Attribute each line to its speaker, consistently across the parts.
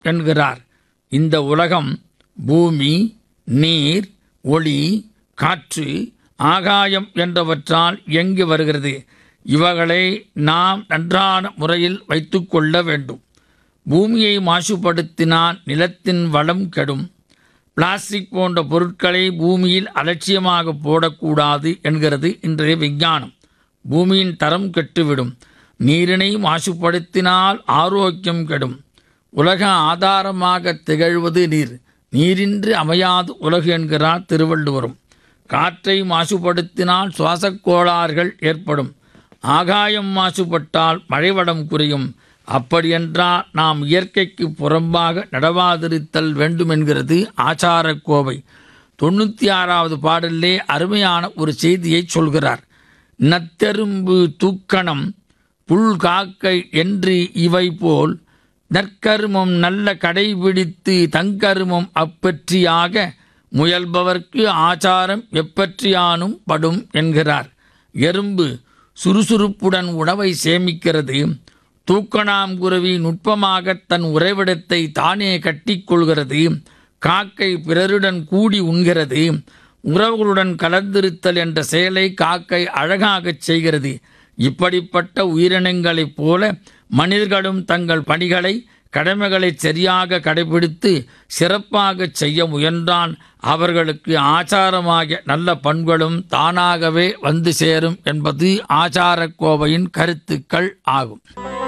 Speaker 1: என்கிறார் இந்த உலகம் பூமி நீர் ஒளி காற்று ஆகாயம் என்றவற்றால் இயங்கி வருகிறது இவைகளை நாம் நன்றான முறையில் வைத்துக்கொள்ள வேண்டும் பூமியை மாசுபடுத்தினால் நிலத்தின் வளம் கெடும் பிளாஸ்டிக் போன்ற பொருட்களை பூமியில் அலட்சியமாக போடக்கூடாது என்கிறது இன்றைய விஞ்ஞானம் பூமியின் தரம் கெட்டுவிடும் நீரினை மாசுபடுத்தினால் ஆரோக்கியம் கெடும் உலக ஆதாரமாக திகழ்வது நீர் நீரின்றி அமையாது உலகு என்கிறார் திருவள்ளுவரும் காற்றை மாசுபடுத்தினால் சுவாசக் கோளாறுகள் ஏற்படும் ஆகாயம் மாசுபட்டால் மழைவளம் குறையும் அப்படியென்றால் நாம் இயற்கைக்கு புறம்பாக நடவாதிருத்தல் வேண்டும் என்கிறது ஆச்சாரக் கோவை தொண்ணூற்றி ஆறாவது பாடலிலே அருமையான ஒரு செய்தியை சொல்கிறார் நத்தெரும்பு தூக்கணம் புல் காக்கை என்று இவை போல் நற்கருமம் நல்ல கடைபிடித்து தங்கருமம் அப்பற்றியாக முயல்பவர்க்கு ஆச்சாரம் எப்பற்றியானும் படும் என்கிறார் எறும்பு சுறுசுறுப்புடன் உணவை சேமிக்கிறது தூக்கணாங்குருவி நுட்பமாக தன் உறைவிடத்தை தானே கட்டிக்கொள்கிறது காக்கை பிறருடன் கூடி உண்கிறது உறவுகளுடன் கலந்திருத்தல் என்ற செயலை காக்கை அழகாகச் செய்கிறது இப்படிப்பட்ட உயிரினங்களைப் போல மனிதர்களும் தங்கள் பணிகளை கடமைகளை சரியாக கடைபிடித்து சிறப்பாக செய்ய முயன்றால் அவர்களுக்கு ஆச்சாரமாகிய நல்ல பண்புகளும் தானாகவே வந்து சேரும் என்பது ஆச்சாரக் கோவையின் கருத்துக்கள் ஆகும்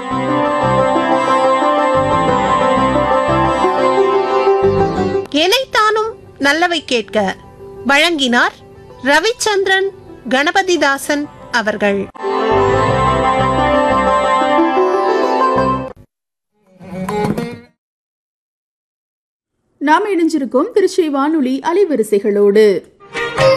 Speaker 2: எனைத்தானும் நல்லவை கேட்க வழங்கினார் ரவிச்சந்திரன் கணபதிதாசன் அவர்கள்
Speaker 3: நாம் இணைஞ்சிருக்கோம் திருச்சி வானொலி அலைவரிசைகளோடு